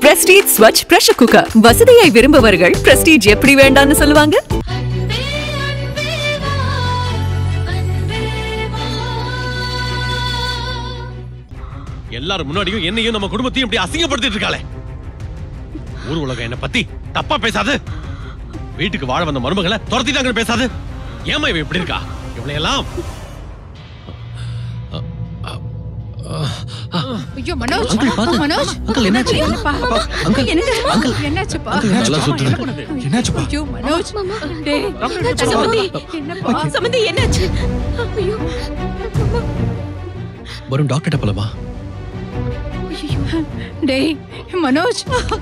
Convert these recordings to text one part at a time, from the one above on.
Prestige Swachh pressure cooker வசதியை விரும்புபவர்கள் prestige எப்படி வேண்டாம்னு சொல்லுவாங்க எல்லாரும் முன்னாடியும் என்னையும் நம்ம குடும்பத்தையும் இப்படி அசிங்கப்படுத்திட்டு இருக்காளே ஊர் உலகம் என்ன பத்தி தப்பா பேசாது வீட்டுக்கு வாழ வந்த மருமகளை துரத்திட்டாங்கன்னு பேசாது ஏமா இவ இப்படி இருக்கா இவளை எல்லாம் ஐயோ மனோஜ் அங்கிள், பாத்து. மனோஜ் அங்கிள், என்னாச்சு? என்னப்பா? அங்கிள், என்னங்க? அங்கிள். என்னாச்சுப்பா நல்லா சுத்துது. என்னாச்சுப்பா? ஐயோ மனோஜ் டேய் என்னாச்சு சமந்தி? என்னப்பா சமந்தி என்னாச்சு ஐயோ வரும் டாக்டர்கிட்ட போலாமா டேய் மனோஜ்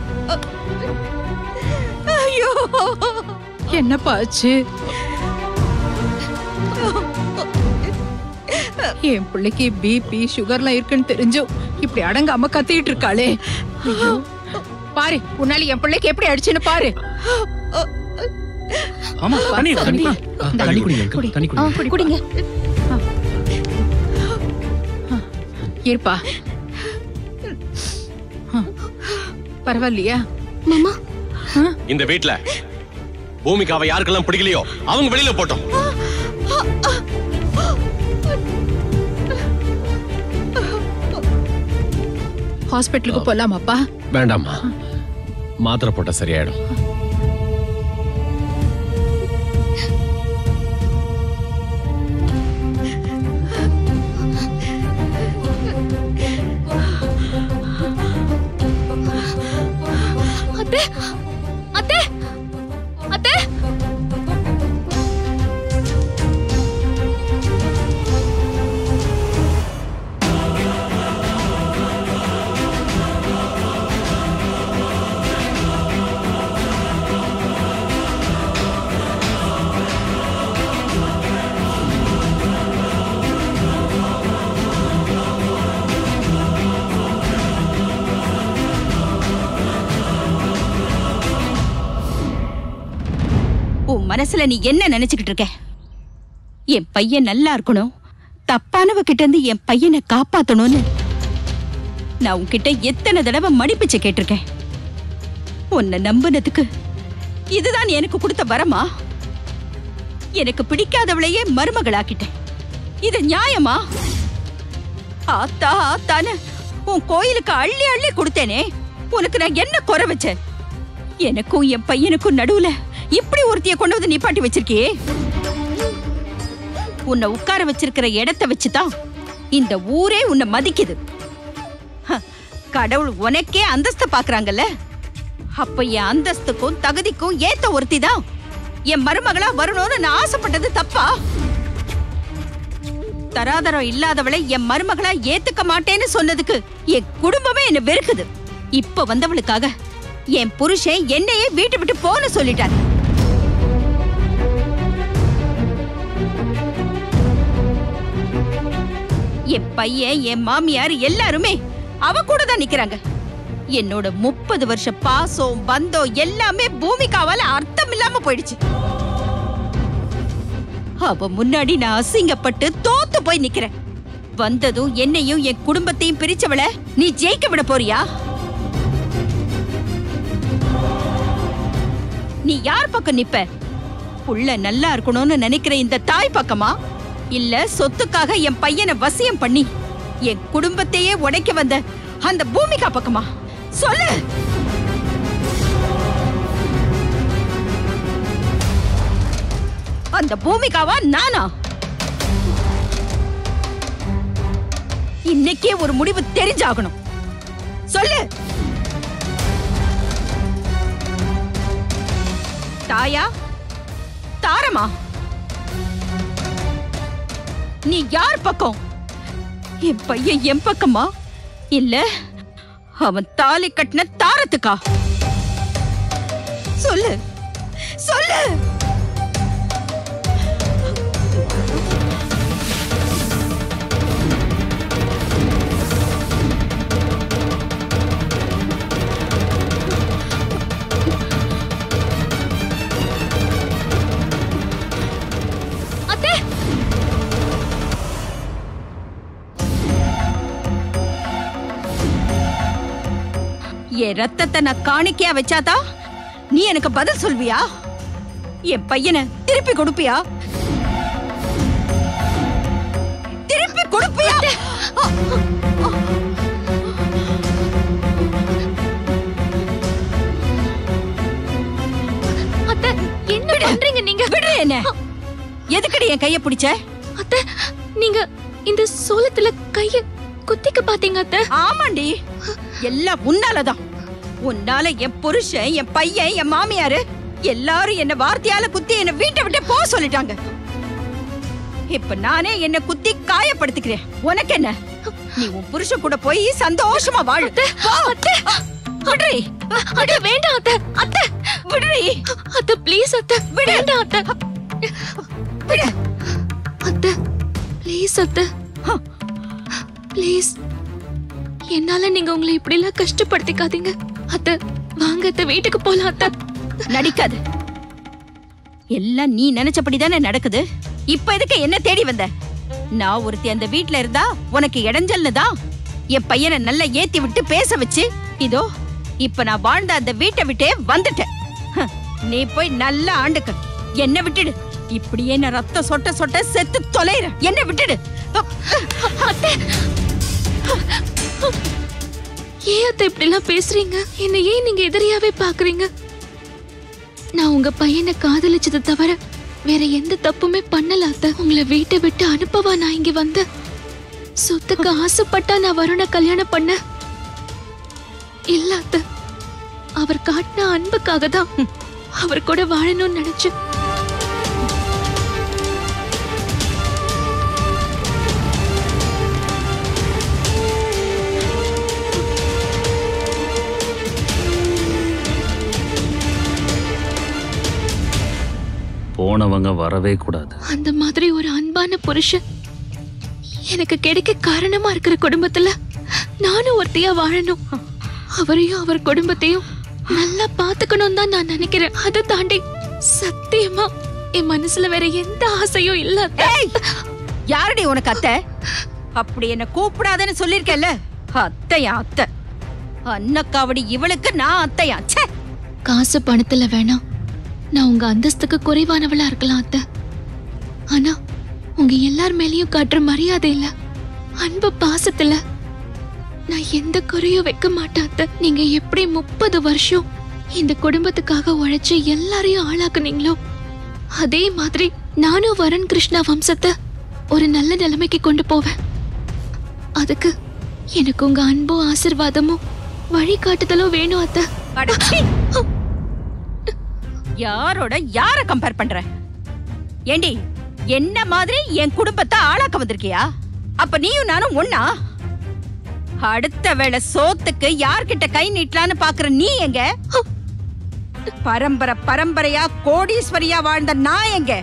ஐயோ என்னப்பா ஆச்சு என் பிள்ளைக்கு பிபி சுகர்லாம் இருக்குன்னு தெரிஞ்சும் இப்படி அடங்காம கத்திட்டு இருக்காளே ஐயோ. பாரு உன்னால என் பிள்ளைக்கு எப்படி அடிச்சுன்னு பாரு ஆமா தண்ணி தண்ணி இந்தா. தண்ணி குடிங்க uncle, தண்ணி ஆ, குடிங்க குடிங்க இருப்பா பரவாயில்லையா மாமா இந்த வீட்ல பூமிக்காவை யாருக்கெல்லாம் பிடிக்கலையோ அவங்க வெளியில போட்டோம் ஹாஸ்பிட்டலுக்கு போலாமாப்பா வேண்டாம்மா மாத்திரை போட்டா சரியாயிடும் அத்தை அத்தை அத்தை உன் மனசுல நீ என்ன நினைச்சுக்கிட்டு இருக்க என் பையன் நல்லா இருக்கணும் தப்பானவ கிட்ட இருந்து என் பையனை காப்பாத்தணும்னு நான் உன்கிட்ட எத்தனை தடவை மடிப்பிச்சு கேட்டிருக்கேன் உன்னை நம்பினதுக்கு இதுதான் எனக்கு கொடுத்த வரமா எனக்கு பிடிக்காதவளையே மருமகளாக்கிட்டேன் இது நியாயமா ஆத்தா ஆத்தான்னு உன் கோயிலுக்கு அள்ளி அள்ளி கொடுத்தேனே உனக்கு நான் என்ன குறை வச்சேன் எனக்கும் என் பையனுக்கும் நடுவுல இப்படி ஒருத்திய கொண்டு வந்து நிப்பாட்டி வச்சிருக்கியே உன்னை உட்கார வச்சிருக்கிற இடத்த வச்சுதான் இந்த ஊரே உன்னை மதிக்குது ஹ, கடவுள் உனக்கே அந்தஸ்த பாக்குறாங்கல்ல அப்ப என் அந்தஸ்துக்கும் தகுதிக்கும் ஏத்த ஒருத்தி தான் என் மருமகளா வரணும்னு நான் ஆசைப்பட்டது தப்பா தராதரம் இல்லாதவளை என் மருமகளா ஏத்துக்க மாட்டேன்னு சொன்னதுக்கு என் குடும்பமே என்ன வெறுக்குது இப்ப வந்தவளுக்காக என் புருஷன் என்னையே வீட்டு விட்டு போன சொல்லிட்டார் என் பையன் என் மாமியார் எல்லாருமே அவ கூட தான் நிக்கிறாங்க என்னோட முப்பது வருஷ பாசம் பந்தம் எல்லாமே பூமிக்காவால அர்த்தம் இல்லாம போயிடுச்சு அவ முன்னாடி நான் அசிங்கப்பட்டு தோத்து போய் நிக்கிறேன் வந்ததும் என்னையும் என் குடும்பத்தையும் பிரிச்சவள நீ ஜெயிக்க விட போறியா நீ யார் பக்கம் நிப்ப புள்ள நல்லா இருக்கணும்னு நினைக்கிற இந்த தாய் பக்கமா இல்ல சொத்துக்காக என் பையனை வசியம் பண்ணி என் குடும்பத்தையே உடைக்க வந்த அந்த பூமிகா பக்கமா சொல்லு அந்த பூமிகாவா நானா இன்னைக்கே ஒரு முடிவு தெரிஞ்சாகணும் சொல்லு தாயா தாரமா நீ யார் பக்கம் என் பையன் என் பக்கமா இல்ல அவன் தாலி கட்டின தாரத்துக்கா சொல்லு சொல்லு அத்தை என் ரத்தத்தை நான் காணிக்கையா வச்சாதான் நீ எனக்கு பதில் சொல்வியா என் பையனை திருப்பி கொடுப்பியா திருப்பி கொடுப்பியா அத்தை என்ன பண்றீங்க நீங்க விடுற என்ன எதுக்கடி என் கைய பிடிச்ச அத்தை நீங்க இந்த சோளத்துல கைய குத்திக்க பாத்தீங்க அத்தை ஆமாண்டி எல்லாம் உன்னாலதான் உன்னால என் புருஷன் என் பையன் என் மாமியாரு எல்லாரும் என்ன வார்த்தையால குத்தி என்ன வீட்டை விட்டு போக சொல்லிட்டாங்க இப்ப நானே என்ன குத்தி காயப்படுத்திக்கிறேன் உனக்கு என்ன நீ உன் புருஷன் கூட போய் சந்தோஷமா வாழு போ. விடுறி அத்தை வேண்டாம் அத்தை அத்தை விடுறி அத்தை ப்ளீஸ் அத்தை வேண்டாம் அத்தை விடு அத்தை ப்ளீஸ் அத்தை ப்ளீஸ் என்னால நீங்க உங்களை இப்படி எல்லாம் கஷ்டப்படுத்திக்காதீங்க அத்தை வாங்க அத்தை வீட்டுக்கு போலாம் அத்தை நடிக்காது எல்லாம் நீ நினைச்சபடிதானே நடக்குது இப்ப எதுக்கு என்ன தேடி வந்த நான் ஒருத்தி அந்த வீட்ல இருந்தா உனக்கு இடைஞ்சல்னு தான் என் பையனை நல்லா ஏத்தி விட்டு பேச வச்சு இதோ இப்ப நான் வாழ்ந்த அந்த வீட்டை விட்டே வந்துட்டேன் ஹ, நீ போய் நல்லா ஆண்டுக்க என்ன விட்டுடு இப்படியே நான் ரத்தம் சொட்ட சொட்ட செத்து தொலைறேன் என்ன விட்டுடு அத்தை ஏன் அத்தை இப்படி எல்லாம் பேசுறீங்க என்ன ஏன் நீங்க எதிரியாவே பாக்குறீங்க நான் உங்க பையனை காதலிச்சது தவிர வேற எந்த தப்புமே பண்ணல அத்தை உங்களை வீட்டை விட்டு அனுப்பவா நான் இங்க வந்தேன் சொத்துக்கு ஆசைப்பட்டா நான் வருண கல்யாணம் பண்ண இல்ல அத்தை அவர் காட்டின அன்புக்காக தான் அவர் கூட வாழணும்னு நினைச்சேன் போனவங்க வரவே கூடாது அந்த மாதிரி ஒரு அன்பான புருஷன் எனக்கு கிடைக்க காரணமா இருக்கிற குடும்பத்துல நானும் ஒருத்தியா வாழணும் அவரையும் அவர் குடும்பத்தையும் நல்லா பாத்துக்கணும் தான் நான் நினைக்கிறேன் அதை தாண்டி சத்தியமா என் மனசுல வேற எந்த ஆசையும் இல்ல அத்தை. யாரடி உனக்கு அத்தை அப்படி என்ன கூப்பிடாதன்னு சொல்லிருக்கேல்ல அத்தையா அத்தை அன்னக்காவடி இவளுக்கு நான் அத்தையா ச்சே காசு பணத்துல வேணாம் நான் உங்க அந்தஸ்துக்கு குறைவானவளா இருக்கலாம் அத்தை ஆனா உங்க எல்லார் மேலயும் காட்டுற மரியாதை இல்ல அன்பு பாசத்துல நான் எந்த குறையும் வைக்க மாட்டேன் அத்தை நீங்க எப்படி முப்பது வருஷம் இந்த குடும்பத்துக்காக உழைச்சு எல்லாரையும் ஆளாக்குனீங்களோ அதே மாதிரி நானும் வரன் கிருஷ்ணா வம்சத்தை ஒரு நல்ல நிலைமைக்கு கொண்டு போவேன் அதுக்கு எனக்கு உங்க அன்பும் ஆசிர்வாதமும் வழிகாட்டுதலும் வேணும் அத்தை அடச்சி. யாரோட யார கம்பேர் பண்ற ஏண்டி என்ன மாதிரி என் குடும்பத்தை ஆளாக்க வந்திருக்கியா அப்ப நீயும் நானும் ஒண்ணா அடுத்த வேளை சோத்துக்கு யார்கிட்ட கை நீட்டலான்னு பாக்குற நீ எங்க பரம்பரை பரம்பரையா கோடீஸ்வரியா வாழ்ந்த நான் எங்க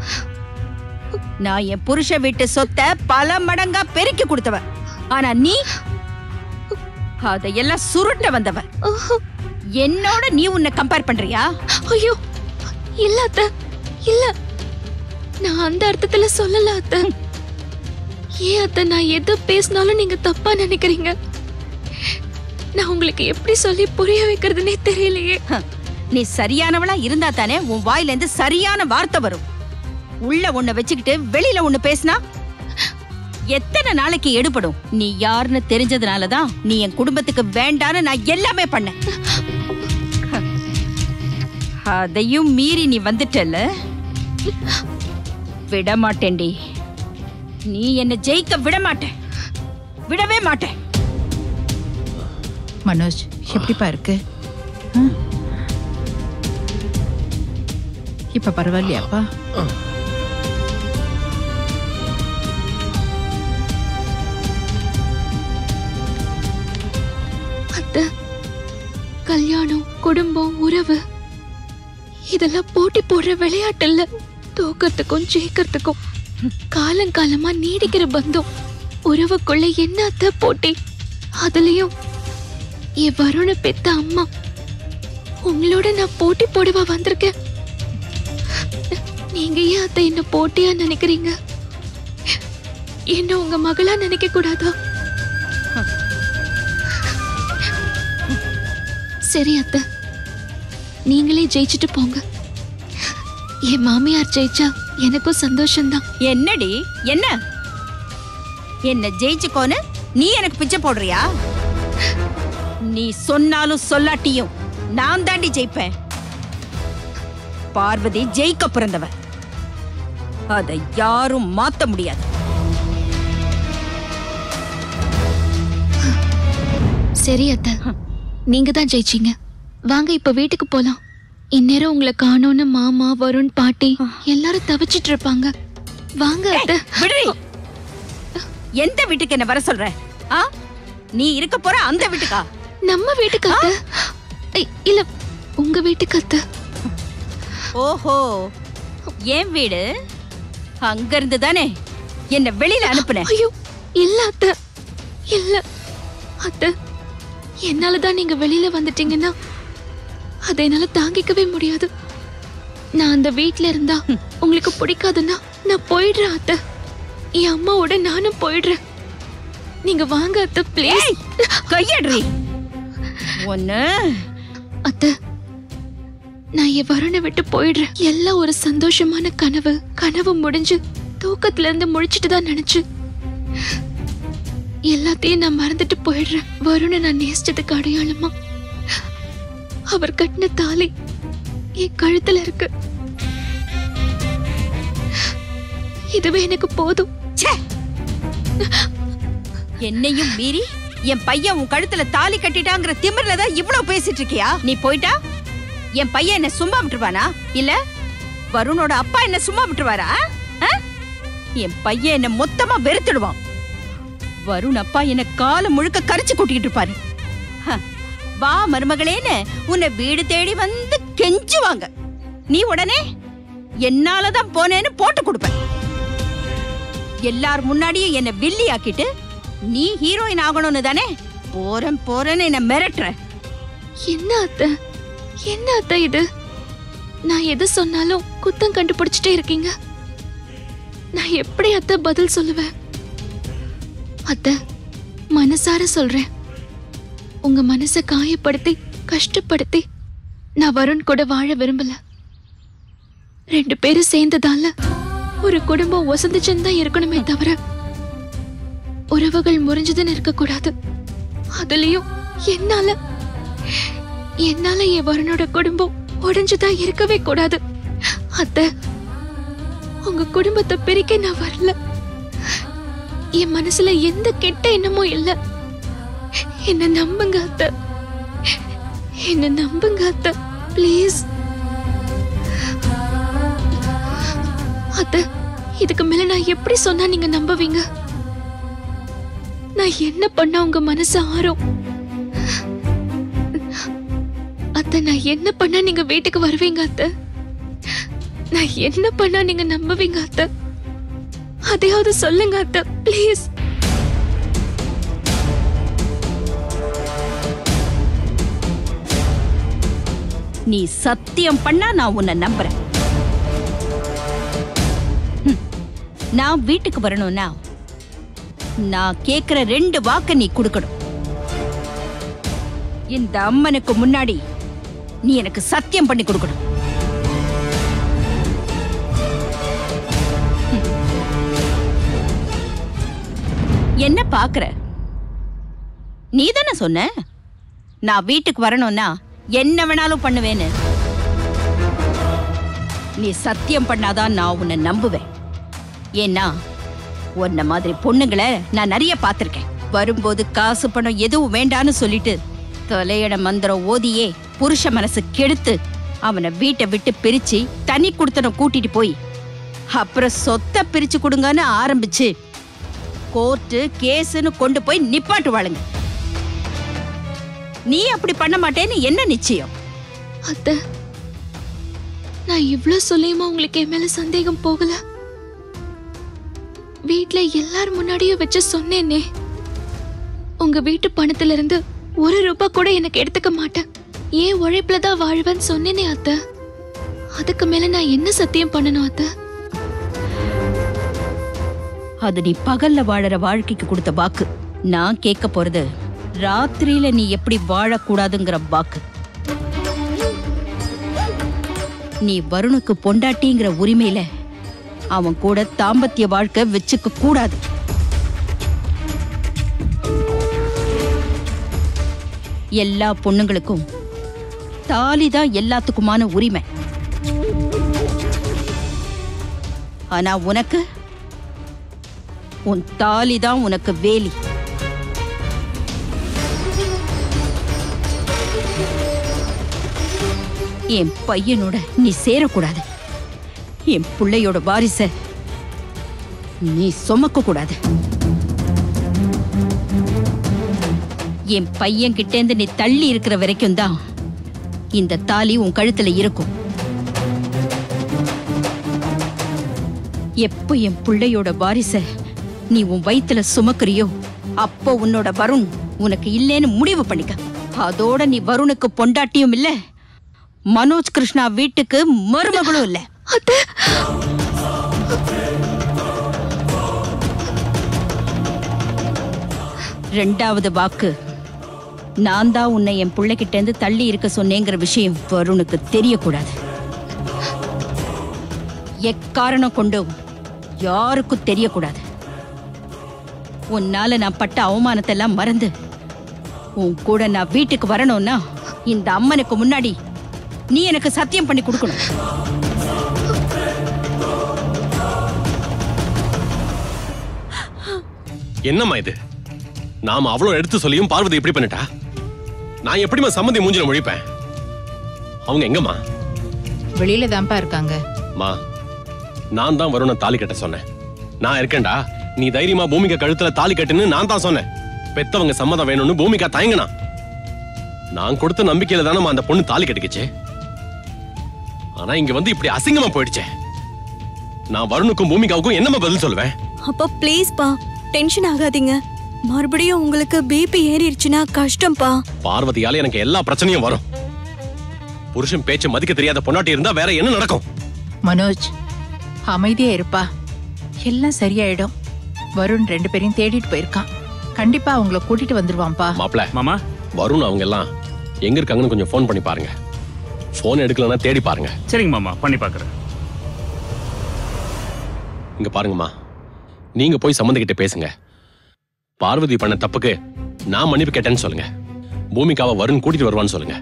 நான் என் புருஷ வீட்டு சொத்தை பல மடங்கா பெருக்கி கொடுத்தவ ஆனா நீ அதையெல்லாம் சுருட்ட வந்தவ என்னோட நீ உன்னை கம்பேர் பண்றியா ஐயோ இல்ல அத்த இல்ல நான் அந்த அர்த்தத்துல சொல்லல அத்த ஏன் அத்த நான் எது பேசினாலும் நீங்க தப்பா நினைக்கிறீங்க நான் உங்களுக்கு எப்படி சொல்லி புரிய வைக்கிறதுனே தெரியலையே ஹ, நீ சரியானவளா இருந்தா தானே உன் வாயில இருந்து சரியான வார்த்தை வரும் உள்ள ஒண்ணு வச்சுக்கிட்டு வெளியில ஒண்ணு பேசினா எத்தனை நாளைக்கு எடுபடும் நீ யாருன்னு தெரிஞ்சதுனாலதான் நீ என் குடும்பத்துக்கு வேண்டான்னு நான் எல்லாமே பண்ணேன் ஹ, அதையும் மீறி நீ வந்துட்டல விட மாட்டேன்டி நீ என்ன ஜெயிக்க விட மாட்டேன் விடவே மாட்டேன் மனோஜ் எப்படிப்பா இருக்கு ஆ? இப்ப பரவாயில்லையாப்பா அத்த கல்யாணம் குடும்பம் உறவு இதெல்லாம் போட்டி போடுற விளையாட்டு இல்ல தோக்கறதுக்கும் ஜெயிக்கிறதுக்கும் காலங்காலமா நீடிக்கிற பந்தம் உறவுக்குள்ள என்ன அத்த போட்டி அதுலயும் என் வருண பெத்த அம்மா உங்களோட நான் போட்டி போடவா வந்திருக்கேன் நீங்க ஏன் அத்தை என்ன போட்டியா நினைக்கிறீங்க என்ன உங்க மகளா நினைக்க கூடாதா சரி அத்தை நீங்களே ஜெயிச்சிட்டு போங்க என் மாமியார் ஜெயிச்சா எனக்கும் சந்தோஷம்தான் என்னடி என்ன என்ன ஜெயிச்சுக்கோன்னு நீ எனக்கு பிச்சை போடுறியா நீ சொன்னாலும் சொல்லாட்டியும் நான் தாண்டி ஜெயிப்பேன் பார்வதி ஜெயிக்க பிறந்தவ அதை யாரும் மாத்த முடியாது சரி அத்தை நீங்க தான் ஜெயிச்சீங்க வாங்க இப்ப வீட்டுக்கு போலாம் இந்நேரம் உங்களை காணோன்னு மாமா வருண் பாட்டி எல்லாரும் தவிச்சிட்டு இருப்பாங்க வாங்க அத்தை விடுறி எந்த வீட்டுக்கு என்ன வர சொல்ற ஆ நீ இருக்க போற அந்த வீட்டுக்கா நம்ம வீட்டுக்கு அத்தை ஐ, இல்ல உங்க வீட்டுக்கு அத்தை ஓஹோ என் வீடு அங்க இருந்து தானே என்ன வெளியில அனுப்புன ஐயோ இல்ல அத்தை இல்ல அத்தை என்னாலதான் நீங்க வெளியில வந்துட்டீங்கன்னா அதை என்னால தாங்கிக்கவே முடியாது நான் அந்த வீட்ல இருந்தா உங்களுக்கு பிடிக்காதுன்னா நான் போயிடுறேன் அத்தை என் அம்மாவோட நானும் போயிடுறேன் நீங்க வாங்க அத்தை ப்ளீஸ் கையடுறி ஒன்னு அத்தை நான் என் வருணை விட்டு போயிடுறேன் எல்லாம் ஒரு சந்தோஷமான கனவு கனவு முடிஞ்சு தூக்கத்துல இருந்து முழிச்சிட்டு தான் நினைச்சு எல்லாத்தையும் நான் மறந்துட்டு போயிடுறேன் வருணை நான் நேசிச்சதுக்கு அடையாளமா அவர் கட்டின தாலி என் கழுத்துல இருக்கு இதுவே எனக்கு போதும் ச்சே! என்னையும் மீறி என் பையன் உன் கழுத்துல தாலி கட்டிட்டாங்கிற திமிர்ல தான் இவ்வளவு பேசிட்டு இருக்கியா நீ போயிட்டா என் பையன் என்ன சும்மா விட்டுருவானா இல்ல வருணோட அப்பா என்ன சும்மா விட்டுருவாரா ஆ? என் பையன் என்ன மொத்தமா வெறுத்துடுவான் வருண் அப்பா என்ன காலம் முழுக்க கரிச்சு கூட்டிட்டு இருப்பாரு ஹ, வா மருமகளேன்னு உன்னை வீடு தேடி வந்து கெஞ்சுவாங்க நீ உடனே என்னாலதான் போனேன்னு போட்டு கொடுப்பேன் எல்லார் முன்னாடியும் என்ன வில்லி ஆக்கிட்டு நீ ஹீரோயின் ஆகணும்னு தானே போறேன் போறேன்னு என்ன மிரட்டுற என்ன அத்தை என்ன அத்தை இது நான் எது சொன்னாலும் குத்தம் கண்டுபிடிச்சிட்டே இருக்கீங்க நான் எப்படி அத்தை பதில் சொல்லுவேன் அத்தை மனசார சொல்றேன் உங்க மனசை காயப்படுத்தி கஷ்டப்படுத்தி நான் வருண் கூட வாழ விரும்பல ரெண்டு பேரும் சேர்ந்ததால ஒரு குடும்பம் ஒசந்துச்சுன்னு தான் இருக்கணுமே தவிர உறவுகள் முறிஞ்சதுன்னு இருக்கக்கூடாது அதுலயும் என்னால என்னால என் வருணோட குடும்பம் உடைஞ்சுதான் இருக்கவே கூடாது அத்தை உங்க குடும்பத்தை பிரிக்க நான் வரல என் மனசுல எந்த கெட்ட எண்ணமும் இல்ல என்ன நம்புங்க அத்தை என்ன நம்புங்க அத்தை ப்ளீஸ் அத்தை இதுக்கு மேல நான் எப்படி சொன்னா நீங்க நம்புவீங்க நான் என்ன பண்ணா உங்க மனசு ஆறும் அத்தை நான் என்ன பண்ணா நீங்க வீட்டுக்கு வருவீங்க அத்தை நான் என்ன பண்ணா நீங்க நம்புவீங்க அத்தை அதையாவது சொல்லுங்க அத்தை ப்ளீஸ் நீ சத்தியம் பண்ணா நான் உன்னை நம்புறேன் ஹம். நான் வீட்டுக்கு வரணும்னா நான் கேக்குற ரெண்டு வாக்க நீ கொடுக்கணும் இந்த அம்மனுக்கு முன்னாடி நீ எனக்கு சத்தியம் பண்ணி கொடுக்கணும் ஹம். என்ன பாக்குற நீ தானே சொன்ன நான் வீட்டுக்கு வரணும்னா என்ன வேணாலும் பண்ணுவேன்னு நீ சத்தியம் பண்ணாதான் நான் உன்னை நம்புவேன் ஏன்னா உன்ன மாதிரி பொண்ணுங்களை நான் நிறைய பார்த்திருக்கேன் வரும்போது காசு பணம் எதுவும் வேண்டான்னு சொல்லிட்டு தொலையிட மந்திரம் ஓதியே புருஷ மனசு கெடுத்து அவனை வீட்டை விட்டு பிரிச்சு தனி குடுத்தன கூட்டிட்டு போய் அப்புறம் சொத்தை பிரிச்சு கொடுங்கன்னு ஆரம்பிச்சு கோர்ட்டு கேஸ்னு கொண்டு போய் நிப்பாட்டுவாளுங்க நீ அப்படி பண்ண மாட்டேன்னு என்ன நிச்சயம் அத்தை நான் இவ்ளோ சொல்லியுமா உங்களுக்கு என் மேல சந்தேகம் போகல வீட்ல எல்லார் முன்னாடியும் வச்சு சொன்னேனே உங்க வீட்டு பணத்துல இருந்து ஒரு ரூபாய் கூட எனக்கு எடுத்துக்க மாட்டேன் ஏன் உழைப்புல தான் வாழ்வேன்னு சொன்னேனே அத்தை அதுக்கு மேல நான் என்ன சத்தியம் பண்ணணும் அத்தை அது நீ பகல்ல வாழற வாழ்க்கைக்கு கொடுத்த வாக்கு நான் கேட்க போறது ராத்திரியில நீ எப்படி வாழக்கூடாதுங்கிற வாக்கு நீ வருணுக்கு பொண்டாட்டிங்கிற உரிமையில அவன் கூட தாம்பத்திய வாழ்க்கை வச்சுக்க கூடாது எல்லா பொண்ணுங்களுக்கும் தாலி தான் எல்லாத்துக்குமான உரிமை ஆனா உனக்கு உன் தாலி தான் உனக்கு வேலி என் பையனோட நீ சேரக்கூடாது என் பிள்ளையோட வாரிச நீ சுமக்க கூடாது என் பையன் கிட்டேந்து நீ தள்ளி இருக்கிற வரைக்கும் தான் இந்த தாலி உன் கழுத்துல இருக்கும் எப்போ என் பிள்ளையோட வாரிச நீ உன் வயித்துல சுமக்குறியோ அப்போ உன்னோட வருண் உனக்கு இல்லைன்னு முடிவு பண்ணிக்க அதோட நீ வருணுக்கு பொண்டாட்டியும் இல்ல மனோஜ் கிருஷ்ணா வீட்டுக்கு மருமகளும் இல்ல ரெண்டாவது வாக்கு நான் தான் உன்னை என் பிள்ளைகிட்ட இருந்து தள்ளி இருக்க சொன்னேங்கிற விஷயம் வருணுக்கு தெரியக்கூடாது எக்காரணம் கொண்டும் யாருக்கும் தெரியக்கூடாது உன்னால நான் பட்ட அவமானத்தை எல்லாம் மறந்து உன் கூட நான் வீட்டுக்கு வரணும்னா இந்த அம்மனுக்கு முன்னாடி நீ எனக்கு சத்தியம் பண்ணி கொடுக்கணும் என்னம்மா இது நாம அவ்வளவு எடுத்து சொல்லியும் பார்வதி இப்படி பண்ணிட்டா நான் எப்படிம்மா சம்மந்தி மூஞ்சில முழிப்பேன் அவங்க எங்கம்மா வெளியில தான்ப்பா இருக்காங்க மா நான் தான் வருண தாலி கட்ட சொன்னேன் நான் இருக்கேன்டா நீ தைரியமா பூமிகா கழுத்துல தாலி கட்டுன்னு நான் தான் சொன்னேன் பெத்தவங்க சம்மதம் வேணும்னு பூமிகா தயங்கினா நான் கொடுத்த நம்பிக்கையில தானே அந்த பொண்ணு தாலி கட்டிக்கிச்சு ஆனா இங்க வந்து இப்படி அசிங்கமா போயிடுச்சே நான் வருணுக்கும் பூமிகாவுக்கும் என்னம்மா பதில் சொல்லுவேன் அப்பா ப்ளீஸ்ப்பா டென்ஷன் ஆகாதீங்க மறுபடியும் உங்களுக்கு பிபி ஏறிடுச்சுன்னா கஷ்டம்ப்பா பார்வதியால எனக்கு எல்லா பிரச்சனையும் வரும் புருஷன் பேச்ச மதிக்க தெரியாத பொண்டாட்டி இருந்தா வேற என்ன நடக்கும் மனோஜ் அமைதியா இருப்பா எல்லாம் சரியாயிடும் வருண் ரெண்டு பேரையும் தேடிட்டு போயிருக்கான் கண்டிப்பா அவங்கள கூட்டிட்டு வந்துருவான்ப்பா மாப்ள மாமா வருண் அவங்க எல்லாம் எங்க இருக்காங்கன்னு கொஞ்சம் ஃபோன் பண்ணி பாருங்க ஃபோன் எடுக்கலன்னா தேடி பாருங்க சரிங்க மாமா பண்ணி பார்க்குறேன் இங்க பாருங்கம்மா நீங்க போய் சம்மந்திக்கிட்ட பேசுங்க பார்வதி பண்ண தப்புக்கு நான் மன்னிப்பு கேட்டேன்னு சொல்லுங்க பூமிகாவை வருண் கூட்டிட்டு வருவான்னு சொல்லுங்க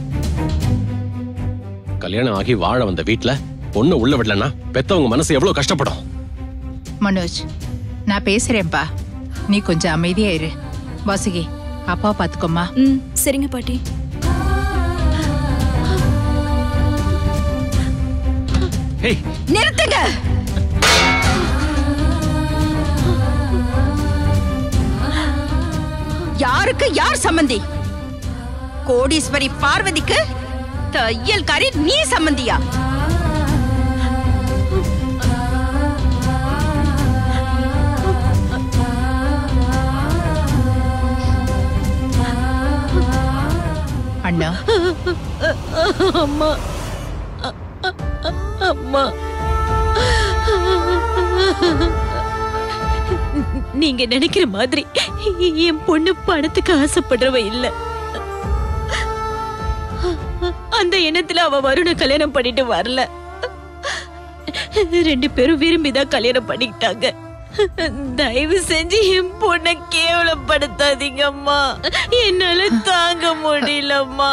கல்யாணம் ஆகி வாழ வந்த வீட்ல பொண்ணு உள்ள விடலன்னா பெத்தவங்க மனசு எவ்வளவு கஷ்டப்படும் மனோஜ் நான் பேசுறேன்ப்பா நீ கொஞ்சம் அமைதியா இரு வாசுகி அப்பா பாத்துக்கோமா ம் சரிங்க பாட்டி ஏய் நிறுத்துங்க யாருக்கு யார் சம்மந்தி கோடீஸ்வரி பார்வதிக்கு தையல்காரி நீ சம்மந்தியா அண்ணா அம்மா அம்மா நீங்க நினைக்கிற மாதிரி என் பொண்ணு பணத்துக்கு ஆசைப்படுறவ இல்ல அந்த எண்ணத்துல அவ வருண கல்யாணம் பண்ணிட்டு வரல ரெண்டு பேரும் விரும்பிதான் கல்யாணம் பண்ணிக்கிட்டாங்க தயவு செஞ்சு என் பொண்ணை கேவலப்படுத்தாதீங்க அம்மா என்னால தாங்க முடியலம்மா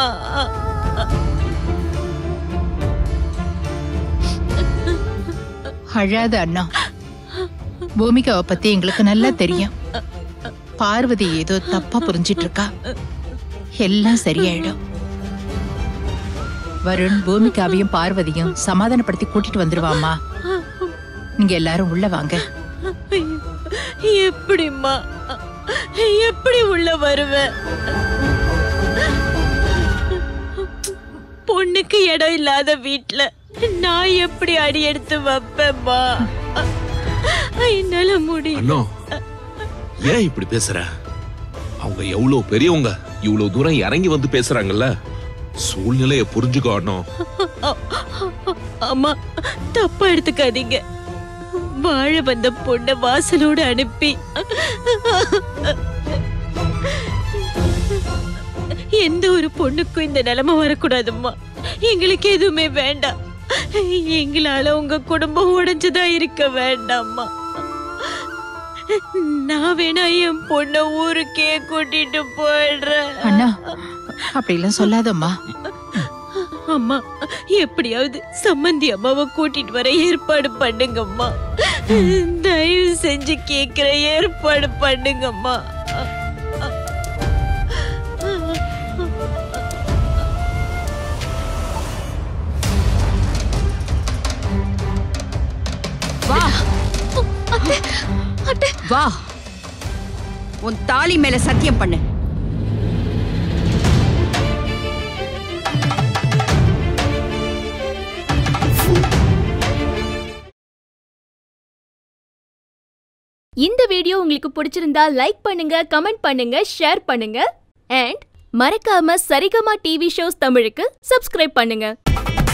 அழாத அண்ணா பூமிகாவை பத்தி எங்களுக்கு நல்லா தெரியும் பார்வதி ஏதோ தப்பா புரிஞ்சிட்டு இருக்கா எல்லாம் சரியாயிடும் வருண் பூமிகாவையும் பார்வதியும் சமாதானப்படுத்தி கூட்டிட்டு வந்துருவாமா நீங்க எல்லாரும் உள்ள வாங்க எப்படிம்மா எப்படி உள்ள வருவேன் பொண்ணுக்கு இடம் இல்லாத வீட்ல நான் எப்படி அடி எடுத்து வைப்பேம்மா என்னால முடியும் அண்ணா ஏன் இப்படி பேசுற அவங்க எவ்வளவு பெரியவங்க இவ்வளவு தூரம் இறங்கி வந்து பேசுறாங்கல்ல சூழ்நிலைய புரிஞ்சுக்கோ அண்ணா அம்மா தப்பா எடுத்துக்காதீங்க வாழ வந்த பொண்ண வாசலோட அனுப்பி எந்த ஒரு பொண்ணுக்கும் இந்த நிலைமை வரக்கூடாதும்மா எங்களுக்கு எதுவுமே வேண்டாம் எங்களால உங்க குடும்பம் உடைஞ்சதா இருக்க வேண்டாம்மா நான் வேணா என் பொண்ண ஊருக்கே கூட்டிட்டு போயிடுறேன் அண்ணா அப்படிலாம் சொல்லாதம்மா அம்மா எப்படியாவது சம்மந்தி அம்மாவை கூட்டிட்டு வர ஏற்பாடு பண்ணுங்கம்மா தயவு செஞ்சு கேக்குற ஏற்பாடு பண்ணுங்கம்மா வா அத்தை வா உன் தாலி மேல சத்தியம் பண்ணு இந்த வீடியோ உங்களுக்கு பிடிச்சிருந்தா லைக் பண்ணுங்க கமெண்ட் பண்ணுங்க ஷேர் பண்ணுங்க அண்ட் மறக்காம சரிகமா டிவி ஷோஸ் தமிழுக்கு சப்ஸ்கிரைப் பண்ணுங்க